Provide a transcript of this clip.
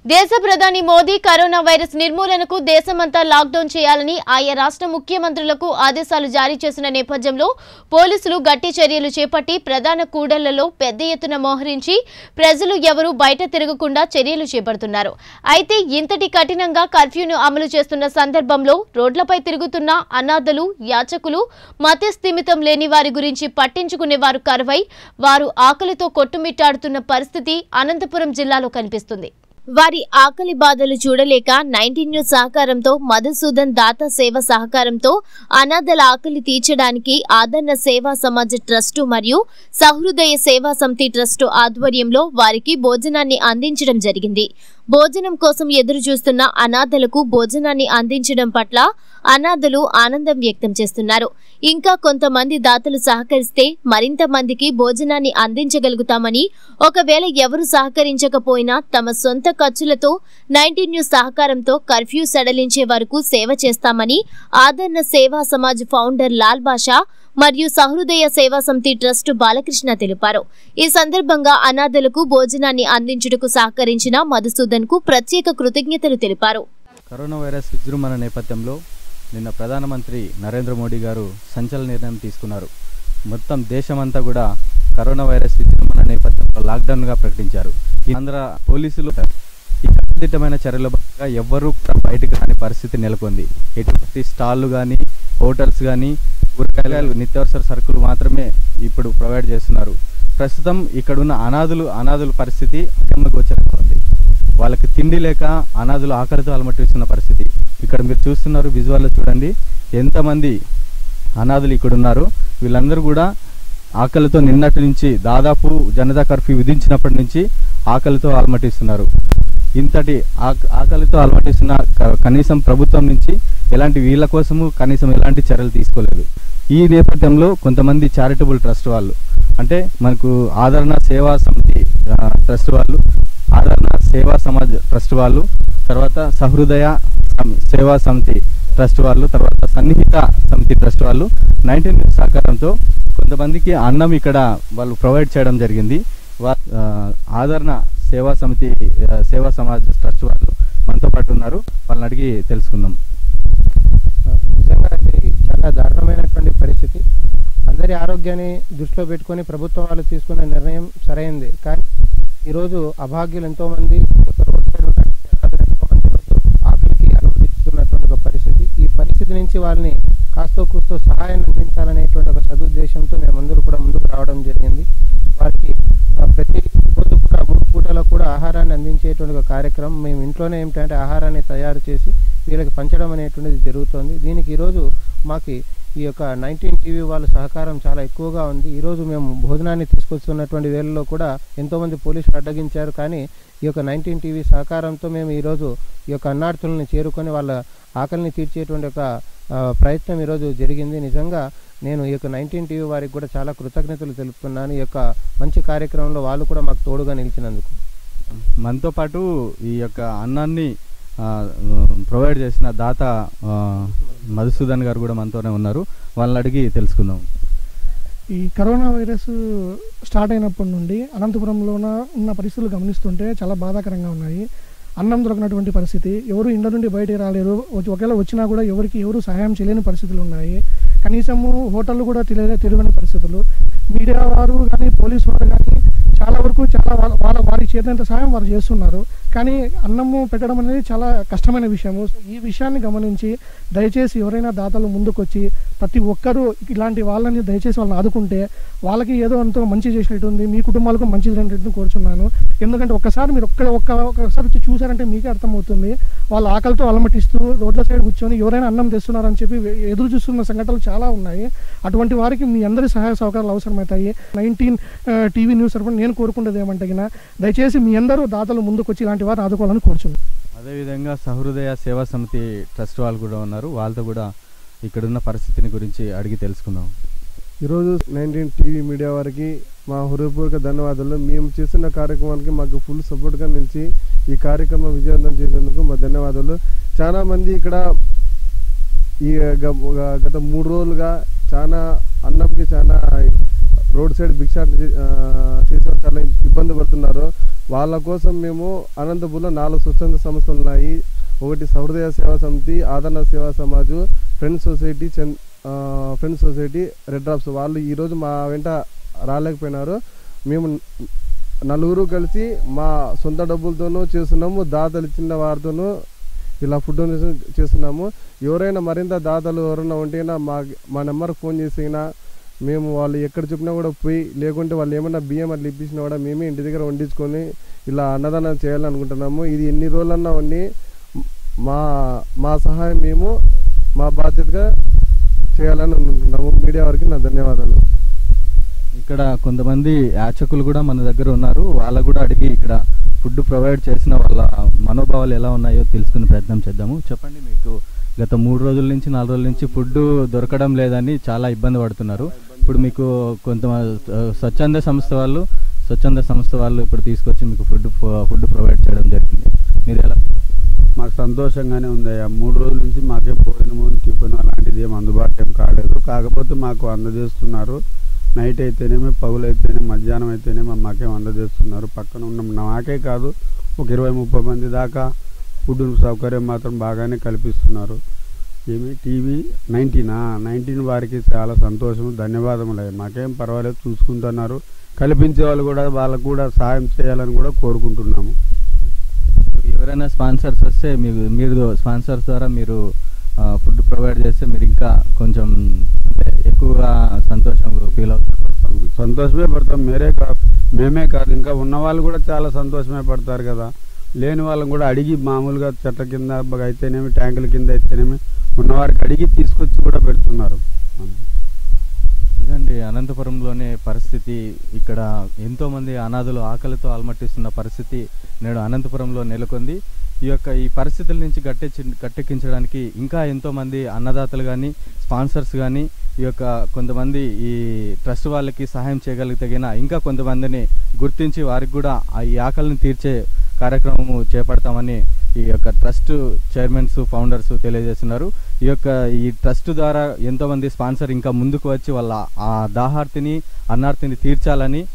దేశ ప్రధాని Modi corona virus నిర్మూలనకు దేశమంతా లాక్డౌన్ చేయాలని ఆయా రాష్ట్ర ముఖ్యమంత్రులకు ఆదేశాలు జారీ చేసిన నేపథ్యంలో పోలీసులు గట్టి చర్యలు చేపట్టి ప్రధాన కూడళ్లలో పెద్ద ఎత్తున మోహరించి ప్రజలు ఎవరూ బయట తిరగకుండా చర్యలు చేపడుతున్నారు అయితే ఇంతటి కఠినంగా కర్ఫ్యూను అమలు చేస్తున్న సందర్భంలో రోడ్లపై తిరుగుతున్న అనాథలు యాచకులు మత్యస్థిమితం లేని వారి గురించి పట్టించుకునే వారు కరువై వారు ఆకలితో కొట్టుమిట్టాడుతున్న పరిస్థితి అనంతపురం జిల్లాలో కనిపిస్తుంది వారి ఆకలి బాధలు చూడలేక నైన్టీన్ న్యూస్ సహకారంతో మధుసూదన్ దాత సేవ సహకారంతో అనాథల ఆకలి తీర్చడానికి ఆదరణ సేవా సమాజ్ ట్రస్టు మరియు సహృదయ సేవా సమితి ట్రస్టు ఆధ్వర్యంలో వారికి భోజనాన్ని అందించడం జరిగింది భోజనం కోసం ఎదురు చూస్తున్న అనాథలకు భోజనాన్ని అందించడం పట్ల అనాథలు ఆనందం వ్యక్తం చేస్తున్నారు ఇంకా కొంతమంది దాతలు సహకరిస్తే మరింత మందికి భోజనాన్ని అందించగలుగుతామని ఒకవేళ ఎవరు సహకరించకపోయినా తమ సొంత ఖర్చులతో నైన్టీన్ న్యూస్ సహకారంతో కర్ఫ్యూ సడలించే వరకు సేవ చేస్తామని ఆదరణ సేవా సమాజ్ ఫౌండర్ లాల్ బాషా మరియు సహృదయ సేవా సమితి ట్రస్ట్ బాలకృష్ణ తెలిపారు ఈ సందర్భంగా అనాథలకు భోజనాన్ని అందించుటకు సహకరించిన మధుసూదన్ కు ప్రత్యేక కృతజ్ఞతలు తెలిపారు కరోనా వైరస్ విజృంభణ నేపథ్యంలో నిన్న ప్రధానమంత్రి నరేంద్ర మోడీ గారు సంచలన నిర్ణయం తీసుకున్నారు మొత్తం దేశమంతా కూడా కరోనా వైరస్ విజృంభణ నేపథ్యంలో లాక్డౌన్గా ప్రకటించారు ఈ ఆంధ్ర పోలీసులు ఈ కట్టుదిట్టమైన చర్యల భాగంగా ఎవ్వరూ కూడా బయటకు రాని పరిస్థితి నెలకొంది ఎటువంటి స్టాళ్ళు కానీ హోటల్స్ కానీ కూరగాయలు నిత్యావసర సరుకులు మాత్రమే ఇప్పుడు ప్రొవైడ్ చేస్తున్నారు ప్రస్తుతం ఇక్కడున్న అనాథులు అనాథుల పరిస్థితి అగమ్యగోచరంగా ఉంది వాళ్ళకి తిండి లేక అనాథులు ఆకలితో అలమటిస్తున్న పరిస్థితి ఇక్కడ మీరు చూస్తున్నారు విజువల్లో చూడండి ఎంతమంది అనాథులు ఇక్కడ ఉన్నారు వీళ్ళందరూ కూడా ఆకలితో నిన్నటి నుంచి దాదాపు జనతా కర్ఫ్యూ విధించినప్పటి నుంచి ఆకలితో అలమటిస్తున్నారు ఇంతటి ఆక- ఆకలితో అలమటిస్తున్న క- కనీసం ప్రభుత్వం నుంచి ఎలాంటి వీళ్ళ కోసము కనీసం ఎలాంటి చర్యలు తీసుకోలేదు ఈ నేపథ్యంలో కొంతమంది చారిటబుల్ ట్రస్ట్ వాళ్ళు అంటే మనకు ఆదరణ సేవా సమితి ఆ, ట్రస్ట్ వాళ్ళు ఆదరణ సేవా సమాజ్ ట్రస్ట్ వాళ్ళు తర్వాత సహృదయ సమ్- సేవా సమితి ట్రస్ట్ వాళ్ళు తర్వాత సన్నిహిత సమితి ట్రస్ట్ వాళ్ళు నైన్టీన్ సహకారంతో కొంతమందికి అన్నం ఇక్కడ వాళ్ళు ప్రొవైడ్ చేయడం జరిగింది వా- ఆ, ఆదరణ సేవా సమితి ఆ, సేవా సమాజ్ ట్రస్ట్ వాళ్ళు మనతో పాటు ఉన్నారు వాళ్ళని అడిగి తెలుసుకుందాం నిజంగా ఇది చాలా దారుణమైనటువంటి పరిస్థితి అందరి ఆరోగ్యాన్ని దృష్టిలో పెట్టుకొని ప్రభుత్వం వాళ్ళు తీసుకున్న నిర్ణయం సరైంది కానీ ఈరోజు అభాగ్యులు ఎంతోమంది ఈ యొక్క రోడ్ సైడ్ ఉన్నటువంటి జనాలు ఎంతోమంది ఈరోజు ఆకలికి అనుమతిస్తున్నటువంటి ఒక పరిస్థితి ఈ పరిస్థితి నుంచి వాళ్ళని కాస్తో కూస్తో సహాయం అందించాలనేటువంటి ఒక సదుద్దేశంతో మేమందరూ కూడా ముందుకు రావడం జరిగింది వారికి ఆ, ప్రతి రోజు కూడా మూడు పూటలో కూడా ఆహారాన్ని అందించేటువంటి ఒక కార్యక్రమం మేము ఇంట్లోనే ఏమిటంటే ఆహారాన్ని తయారు చేసి వీళ్ళకి పంచడం అనేటువంటిది జరుగుతోంది దీనికి ఈరోజు మాకు ఈ యొక్క నైన్టీన్ టీవీ వాళ్ళ సహకారం చాలా ఎక్కువగా ఉంది ఈరోజు మేము భోజనాన్ని తీసుకొస్తున్నటువంటి వేళల్లో కూడా ఎంతోమంది పోలీసులు అడ్డగించారు కానీ ఈ యొక్క నైన్టీన్ టీవీ సహకారంతో మేము ఈరోజు ఈ యొక్క అన్నార్థులను చేరుకొని వాళ్ళ ఆకలిని తీర్చేటువంటి ఒక ఆ, ప్రయత్నం ఈరోజు జరిగింది నిజంగా నేను ఈ యొక్క నైన్టీన్ టీవీ వారికి కూడా చాలా కృతజ్ఞతలు తెలుపుతున్నాను ఈ యొక్క మంచి కార్యక్రమంలో వాళ్ళు కూడా మాకు తోడుగా నిలిచినందుకు మనతో పాటు ఈ యొక్క అన్నాన్ని ఆ, ప్రొవైడ్ చేసిన దాత ఆ, మధుసూదన్ గారు కూడా మనతోనే ఉన్నారు వాళ్ళని అడిగి తెలుసుకుందాం ఈ కరోనా వైరస్ స్టార్ట్ అయినప్పటి నుండి అనంతపురంలోన ఉన్న పరిస్థితులు గమనిస్తుంటే చాలా బాధాకరంగా ఉన్నాయి అన్నం దొరకనటువంటి పరిస్థితి ఎవరు ఇండ్ల నుండి బయటికి రాలేరు వచ్చి- ఒకవేళ వచ్చినా కూడా ఎవరికి ఎవరు సహాయం చేయలేని పరిస్థితులు ఉన్నాయి కనీసము హోటళ్ళు కూడా తెలియ తెలియని పరిస్థితులు మీడియా వారు కానీ పోలీసు వారు కానీ చాలా వరకు చాలా వాళ్ళ వాళ్ళ వారికి చేరినంత సహాయం వారు చేస్తున్నారు కానీ అన్నము పెట్టడం అనేది చాలా కష్టమైన విషయము సో ఈ విషయాన్ని గమనించి దయచేసి ఎవరైనా దాతలు ముందుకొచ్చి ప్రతి ఒక్కరూ ఇలాంటి వాళ్ళని దయచేసి వాళ్ళని ఆదుకుంటే వాళ్ళకి ఏదో ఎంతో మంచి చేసినట్టుంది మీ కుటుంబాలకు మంచి జరిగినట్టు కోరుచున్నాను ఎందుకంటే ఒక్కసారి మీరు ఒక్క ఒక్క ఒక్కసారి వచ్చి చూసారంటే మీకే అర్థమవుతుంది వాళ్ళు ఆకలితో అలమటిస్తూ రోడ్ల సైడ్ కూర్చొని ఎవరైనా అన్నం తెస్తున్నారని చెప్పి ఎదురు చూస్తున్న సంఘటనలు చాలా ఉన్నాయి అటువంటి వారికి మీ అందరి సహాయ సహకారాలు అవసరమవుతాయి నైన్టీన్ టీవీ న్యూస్ తరఫున నేను కోరుకునేది ఏమంటే గిన, దయచేసి మీ అందరూ దాతలు ముందుకు వచ్చి ఇలాంటి వారిని ఆదుకోవాలని కోరుచున్నాను అదేవిధంగా సహృదయ సేవా సమితి ట్రస్ట్ వాళ్ళు కూడా ఉన్నారు వాళ్ళతో కూడా ఇక్కడున్న పరిస్థితిని గురించి అడిగి తెలుసుకుందాం ఈరోజు నైన్టీన్ టీవీ మీడియా వారికి మా హృదయపూర్వక ధన్యవాదాలు మేము చేస్తున్న కార్యక్రమానికి మాకు ఫుల్ సపోర్ట్గా నిలిచి ఈ కార్యక్రమం విజయవంతం చేసినందుకు మా ధన్యవాదాలు చాలా మంది ఇక్కడ ఈ గ- గ- గత మూడు రోజులుగా చాలా అన్నంకి చాలా రోడ్ సైడ్ భిక్ష చేసే వాళ్ళు చాలా ఇబ్బంది పడుతున్నారు వాళ్ళ కోసం మేము అనంతపూర్లో నాలుగు స్వచ్ఛంద సంస్థలు ఉన్నాయి ఒకటి సహృదయ సేవా సమితి ఆదరణ సేవా సమాజు ఫ్రెండ్స్ సొసైటీ చంద్ ఆ, ఫ్రెండ్స్ సొసైటీ రెడ్ డ్రాప్స్ వాళ్ళు ఈరోజు మా వెంట రాలేకపోయినారు మేము నలుగురు కలిసి మా సొంత డబ్బులతోనూ చేస్తున్నాము దాతలు ఇచ్చిన వారితోనూ ఇలా ఫుడ్ డొనేషన్ చేస్తున్నాము ఎవరైనా మరింత దాతలు ఎవరైనా ఉంటేనా మా మా నెంబర్కి ఫోన్ చేసినా మేము వాళ్ళు ఎక్కడ చెప్పినా కూడా పోయి లేకుంటే వాళ్ళు ఏమైనా బియ్యం అట్లా ఇప్పించినా కూడా మేమే ఇంటి దగ్గర వండించుకొని ఇలా అన్నదానం చేయాలనుకుంటున్నాము ఇది ఎన్ని రోజులన్నా ఉండి మా మా సహాయం మేము మా బాధ్యతగా చేయాలని అనుకుంటున్నాము మీడియా వారికి నా ధన్యవాదాలు ఇక్కడ కొంతమంది యాచకులు కూడా మన దగ్గర ఉన్నారు వాళ్ళకు కూడా అడిగి ఇక్కడ ఫుడ్ ప్రొవైడ్ చేసిన వాళ్ళ మనోభావాలు ఎలా ఉన్నాయో తెలుసుకునే ప్రయత్నం చేద్దాము చెప్పండి మీకు గత మూడు రోజుల నుంచి నాలుగు రోజుల నుంచి ఫుడ్ దొరకడం లేదని చాలా ఇబ్బంది పడుతున్నారు ఇప్పుడు మీకు కొంత స్వచ్ఛంద సంస్థ వాళ్ళు స్వచ్ఛంద సంస్థ వాళ్ళు ఇప్పుడు తీసుకొచ్చి మీకు ఫుడ్ ఫుడ్ ప్రొవైడ్ చేయడం జరిగింది మీరు ఎలా మాకు సంతోషంగానే ఉంది అయ్యా మూడు రోజుల నుంచి మాకేం భోజనము టిఫిన్ అలాంటిది ఏం అందుబాటు ఏం కాలేదు కాకపోతే మాకు అందజేస్తున్నారు నైట్ అయితేనేమి పగులు అయితేనేమి మధ్యాహ్నం అయితేనేమి మాకేం అందజేస్తున్నారు పక్కన ఉన్న నాకే కాదు ఒక ఇరవై ముప్పై మంది దాకా ఫుడ్ సౌకర్యం మాత్రం బాగానే కల్పిస్తున్నారు ఏమి టీవీ నైన్టీనా నైన్టీన్ వారికి చాలా సంతోషం ధన్యవాదములు మాకేం పర్వాలేదు చూసుకుంటున్నారు కల్పించే వాళ్ళు కూడా వాళ్ళకు కూడా సాయం చేయాలని కూడా కోరుకుంటున్నాము ఎవరైనా స్పాన్సర్స్ వస్తే మీరు మీరు స్పాన్సర్స్ ద్వారా మీరు ఫుడ్ ప్రొవైడ్ చేస్తే మీరు ఇంకా కొంచెం అంటే ఎక్కువగా సంతోషం ఫీల్ అవుతారు సంతోషమే పడతాం మీరే కాదు మేమే కాదు ఇంకా ఉన్న వాళ్ళు కూడా చాలా సంతోషమే పడతారు కదా లేని వాళ్ళని కూడా అడిగి మామూలుగా చెట్ల కింద అయితేనేమి ట్యాంకుల కింద అయితేనేమి ఉన్నవారికి అడిగి తీసుకొచ్చి కూడా పెడుతున్నారు ఇదండి అనంతపురంలోనే పరిస్థితి ఇక్కడ ఎంతో మంది అనాథులు ఆకలితో అలమటిస్తున్న పరిస్థితి నేడు అనంతపురంలో నెలకొంది ఈ యొక్క ఈ పరిస్థితుల నుంచి గట్టెచ్చి గట్టెక్కించడానికి ఇంకా ఎంతో మంది అన్నదాతలు కానీ స్పాన్సర్స్ కానీ ఈ యొక్క కొంతమంది ఈ ట్రస్ట్ వాళ్ళకి సహాయం చేయగలిగితేగిన ఇంకా కొంతమందిని గుర్తించి వారికి కూడా ఆ ఈ ఆకలిని తీర్చే కార్యక్రమము చేపడతామని ఈ యొక్క ట్రస్ట్ చైర్మన్స్ ఫౌండర్స్ తెలియజేస్తున్నారు ఈ యొక్క ఈ ట్రస్ట్ ద్వారా ఎంతోమంది స్పాన్సర్ ఇంకా ముందుకు వచ్చి వాళ్ళ ఆ దాహార్తిని అన్నార్తిని తీర్చాలని